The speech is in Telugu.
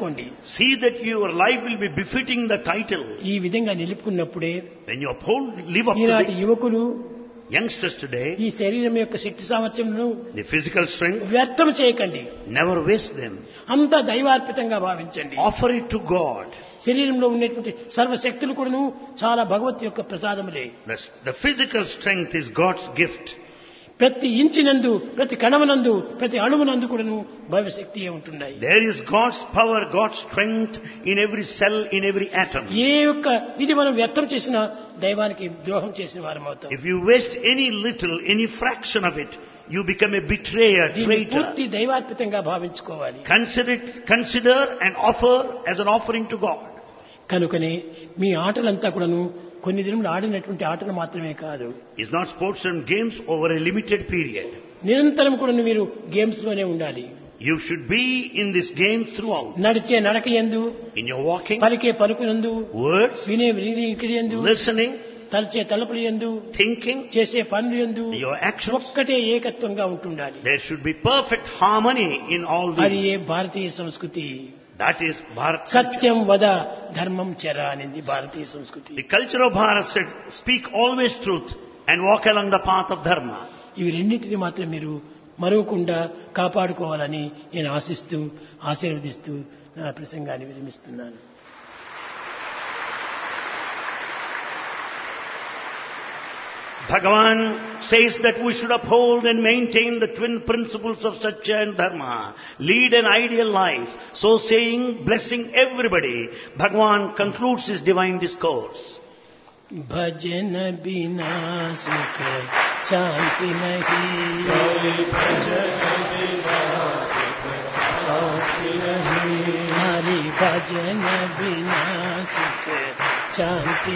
నిలుపుకోండి See that your life will be befitting the title. ఈ విధంగా నిలుపుకున్నప్పుడే When you uphold, live up to ఈనాటి the యువకులు youngsters today, ఈ శరీరం యొక్క శక్తి సామర్థ్యమును the physical strength, వ్యర్థం చేయకండి never waste them. అంతా దైవార్పితంగా భావించండి Offer it to God. శరీరంలో ఉండేటువంటి సర్వశక్తులు కూడాను చాలా భగవత్ యొక్క ప్రసాదములే The, the physical strength is God's gift. ప్రతి ఇంచినందు ప్రతి కణమునందు ప్రతి అణువునందు కూడాను భవిశక్తియే ఉంటున్నాయి There is God's power, God's strength in every cell, in every atom. ఏ యొక్క ఇది మనం వ్యర్థం చేసినా దైవానికి ద్రోహం చేసిన వారం అవుతాం If you waste any little, any fraction of it, you become a betrayer, దీన్ని traitor. పూర్తి దైవార్పితంగా భావించుకోవాలి Consider it, consider and offer as an offering to God. కనుకనే మీ ఆటలంతా కూడాను కొన్ని దినములు ఆడినటువంటి ఆటలు మాత్రమే కాదు It's not sports and games over a limited period. నిరంతరం కూడా మీరు గేమ్స్ లోనే ఉండాలి You should be in this game throughout. నడిచే నడక ఎందు In your walking, పలికే పలుకునందు words, వినే వినికిడి ఎందు listening, తలచే తలుపులు ఎందు thinking, చేసే పనులు ఎందు your actions. ఒక్కటే ఏకత్వంగా ఉంటుండాలి There should be perfect harmony in all అది these. ఏ భారతీయ సంస్కృతి That is Bharat culture. సత్యం వద ధర్మం చెర అనేది భారతీయ సంస్కృతి The culture of Bharat said, speak always truth and walk along the path of dharma. ఇవి రెండింటిని మాత్రం మీరు మరవకుండా కాపాడుకోవాలని నేను ఆశిస్తూ ఆశీర్వదిస్తూ నా ప్రసంగాన్ని విరమిస్తున్నాను Bhagavan says that we should uphold and maintain the twin principles of Satya and Dharma, lead an ideal life. So saying, blessing everybody, Bhagavan concludes his divine discourse. भजन बिना सुख शांति नहीं हरि भजन बिना सुख शांति